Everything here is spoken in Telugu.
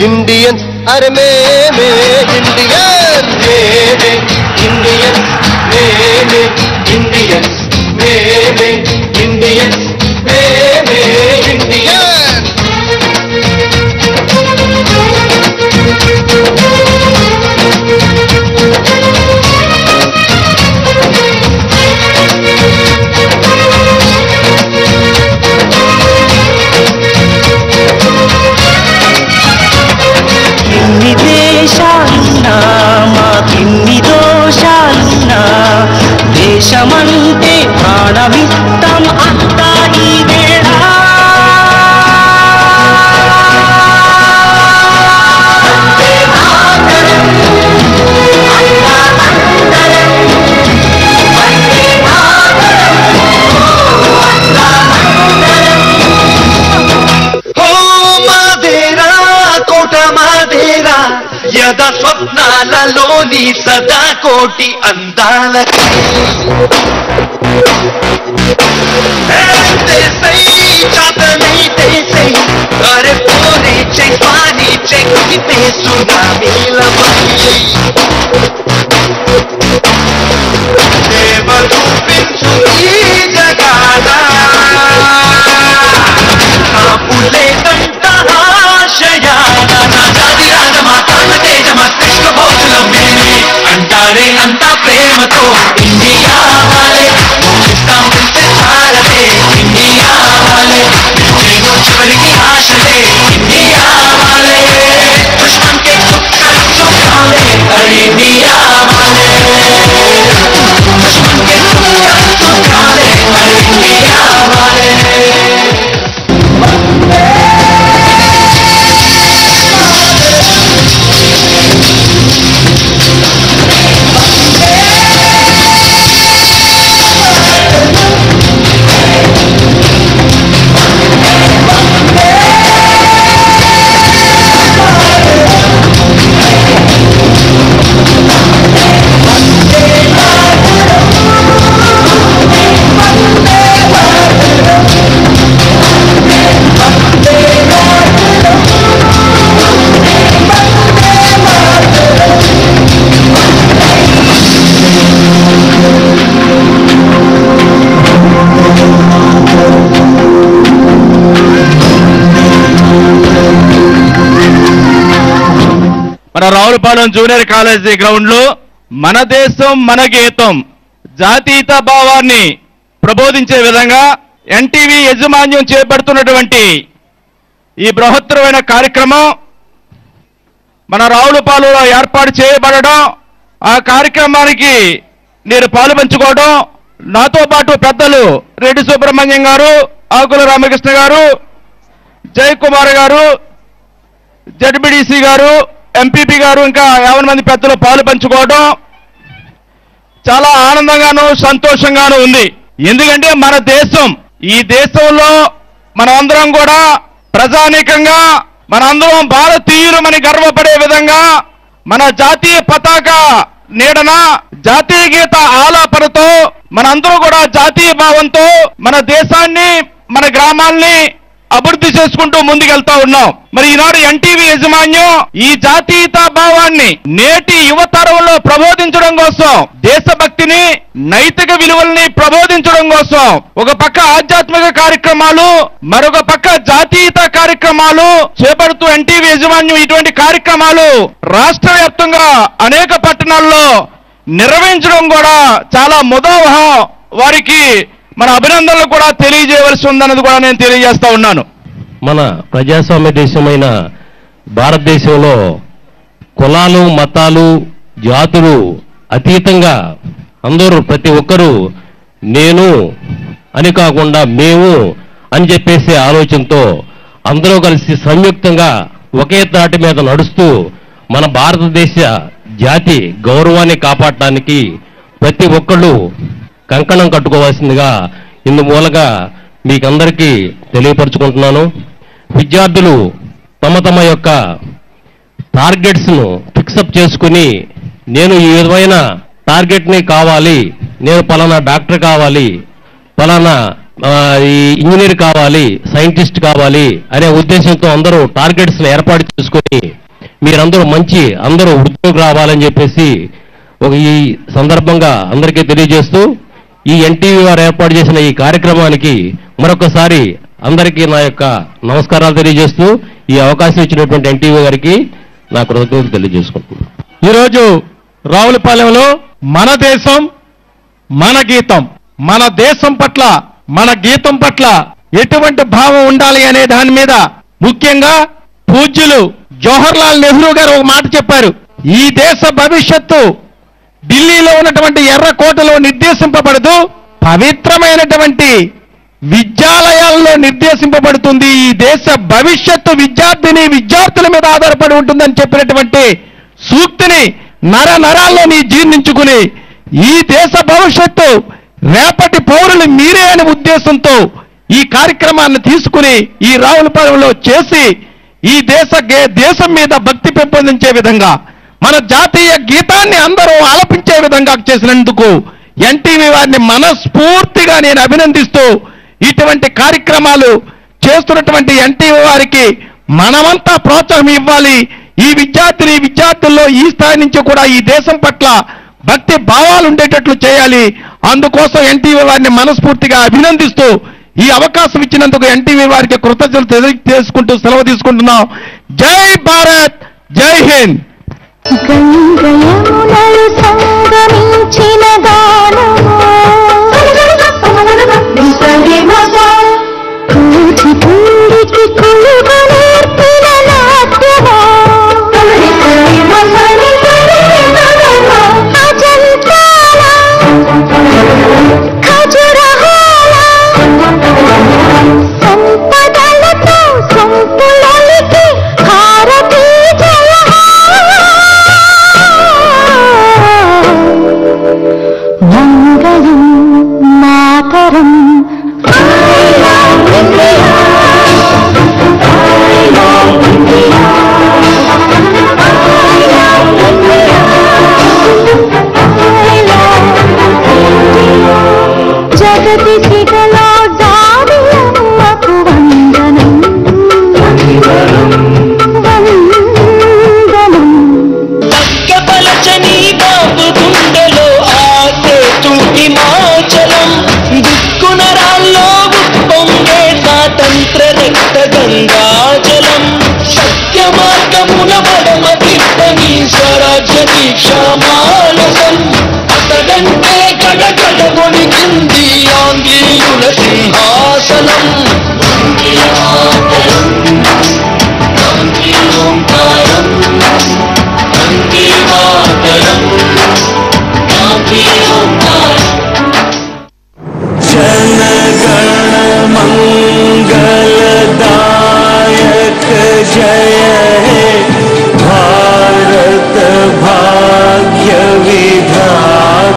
ఇండియన్స్ అరే మేమే ఇండియన్ మేమే ఇండియన్స్ మేమే ఇండియన్స్ మేమే ఇండియన్స్ మేమే ఇండియన్ ఎన్ని దేశాలున్నా మాకెన్ని దోషాలున్నా దేశమంటే ప్రాణమిత్తం అంతా ఈ వేళ ఓ మాదేరా కోట మాదేరా యద స్వప్నాలలోని సదా కోటి అందాలకి ఏ దేశై చాతనై దేశై అరే పోనీ చెయ్ పానీ చెక్కి సునామీలమై దేవరూపించు ఈ జగాన కాపులేదంట ఆశయాన నా జాతి రాజమా కాళ్ళ తేజమా కృష్ణ భోజనం మేమే అంటారే అంతా ప్రేమతో ఇండియా వాలే మోగిస్తాం పిలిచే తారలే ఇండియా వాలే నేను చివరికి ఆశలే ఇండియా వాలే దుష్మన్ కే చుక్కలు చుక్కాలే అరే ఇండియా వాలే దుష్మన్ కే చుక్కలు చుక్కాలే అరే ఇండియా వాలే మన రావులపాలెం జూనియర్ కాలేజీ గ్రౌండ్ లో మన దేశం మన గీతం జాతీయత భావాన్ని ప్రబోధించే విధంగా ఎన్టీవీ యజమాన్యం చేపడుతున్నటువంటి ఈ బృహత్తరమైన కార్యక్రమం మన రావులపాలెంలో ఏర్పాటు చేయబడడం ఆ కార్యక్రమానికి నేను పాలు పంచుకోవడం నాతో పాటు పెద్దలు రెడ్డి సుబ్రహ్మణ్యం గారు ఆకుల రామకృష్ణ గారు జయకుమార్ గారు జడ్బిడిసి గారు ఎంపీపీ గారు ఇంకా యాభై మంది పెద్దలు పాలు పంచుకోవడం చాలా ఆనందంగాను సంతోషంగాను ఉంది ఎందుకంటే మన దేశం ఈ దేశంలో మనమందరం కూడా ప్రజానీకంగా మనందరం భారతీయులమని గర్వపడే విధంగా మన జాతీయ పతాక నీడన జాతీయ గీత ఆలాపనతో మనందరూ కూడా జాతీయ భావంతో మన దేశాన్ని మన గ్రామాల్ని అభివృద్ధి చేసుకుంటూ ముందుకెళ్తా ఉన్నాం మరి ఈనాడు ఎన్టీవీ యాజమాన్యం ఈ జాతీయత భావాన్ని నేటి యువతరంలో ప్రబోధించడం కోసం దేశభక్తిని నైతిక విలువల్ని ప్రబోధించడం కోసం ఒక పక్క ఆధ్యాత్మిక కార్యక్రమాలు మరొక పక్క జాతీయత కార్యక్రమాలు చేపడుతూ ఎన్టీవీ యాజమాన్యం ఇటువంటి కార్యక్రమాలు రాష్ట్ర వ్యాప్తంగా అనేక పట్టణాల్లో నిర్వహించడం కూడా చాలా ముదావహం వారికి మన అభినందనలు కూడా తెలియజేయవలసి ఉందన్నది కూడా నేను తెలియజేస్తా ఉన్నాను మన ప్రజాస్వామ్య దేశమైన భారతదేశంలో కులాలు మతాలు జాతులు అతీతంగా అందరూ ప్రతి ఒక్కరూ నేను అని కాకుండా మేము అని చెప్పేసే ఆలోచనతో అందరూ కలిసి సంయుక్తంగా ఒకే తాటి మీద నడుస్తూ మన భారతదేశ జాతి గౌరవాన్ని కాపాడటానికి ప్రతి ఒక్కళ్ళు కంకణం కట్టుకోవాల్సిందిగా ఇందు మూలగా మీకందరికీ తెలియపరుచుకుంటున్నాను విద్యార్థులు తమ తమ యొక్క టార్గెట్స్ను ఫిక్సప్ చేసుకుని నేను ఈ విధమైన టార్గెట్ని కావాలి నేను పలానా డాక్టర్ కావాలి పలానా ఆ, ఈ ఇంజనీర్ కావాలి సైంటిస్ట్ కావాలి అనే ఉద్దేశంతో అందరూ టార్గెట్స్ ఏర్పాటు చేసుకొని మీరందరూ మంచి అందరూ ఉద్యోగం రావాలని చెప్పేసి ఒక ఈ సందర్భంగా అందరికీ తెలియజేస్తూ ఈ ఎన్టీవీ వారు ఏర్పాటు చేసిన ఈ కార్యక్రమానికి మరొకసారి అందరికీ నా యొక్క నమస్కారాలు తెలియజేస్తూ ఈ అవకాశం ఇచ్చినటువంటి ఎన్టీవీ గారికి నా కృతజ్ఞతలు తెలియజేసుకుంటున్నాను ఈరోజు రావులపాలెంలో మన దేశం మన గీతం మన దేశం పట్ల మన గీతం పట్ల ఎటువంటి భావం ఉండాలి అనే దాని మీద ముఖ్యంగా పూజ్యులు జవహర్ లాల్ నెహ్రూ గారు ఒక మాట చెప్పారు ఈ దేశ భవిష్యత్తు ఢిల్లీలో ఉన్నటువంటి ఎర్రకోటలో నిర్దేశింపబడదు పవిత్రమైనటువంటి విద్యాలయాల్లో నిర్దేశింపబడుతుంది ఈ దేశ భవిష్యత్తు విద్యార్థిని విద్యార్థుల మీద ఆధారపడి ఉంటుందని చెప్పినటువంటి సూక్తిని నర నరాల్లో నీ జీర్ణించుకుని ఈ దేశ భవిష్యత్తు రేపటి పౌరులు మీరే అనే ఉద్దేశంతో ఈ కార్యక్రమాన్ని తీసుకుని ఈ రావులపాలెంలో చేసి ఈ దేశ గే- దేశం మీద భక్తి పెంపొందించే విధంగా మన జాతీయ గీతాన్ని అందరూ ఆలపించే విధంగా చేసినందుకు ఎన్టీవీ వారిని మనస్ఫూర్తిగా నేను అభినందిస్తూ ఇటువంటి కార్యక్రమాలు చేస్తున్నటువంటి ఎన్టీవీ వారికి మనమంతా ప్రోత్సాహం ఇవ్వాలి ఈ విద్యార్థిని విద్యార్థుల్లో ఈ స్థాయి నుంచి కూడా ఈ దేశం పట్ల భక్తి భావాలు ఉండేటట్లు చేయాలి అందుకోసం ఎన్టీవీ వారిని మనస్ఫూర్తిగా అభినందిస్తూ ఈ అవకాశం ఇచ్చినందుకు ఎన్టీవీ వారికి కృతజ్ఞతలు తెలియజేసుకుంటూ సెలవు తీసుకుంటున్నాం జై భారత్ జై హింద్ గంగయమునలు సంగమించిన గానము కూచిపూడికి కొలువు నేర్పిన నాట్యము అజంతాల ఖజురహోల సంపదలతో సంపులలికి హారతి జయ మంగళం మాతరం జగతి సిగలో జాబిలమ్మకు వందనం వందనం పలచని బాబు గుండెలో ఆసే తూటి మాచలం దిక్కునరాల్లో ఉప్పొంగే స్వాతంత్ర రక్త గంగాజలం సత్య మార్గమున పడమ తిప్పని స్వరాజ్య దీక్షా మానసం అతడంటే గడగడ వణికింది ఆంగ్లేయుల సింహాసనం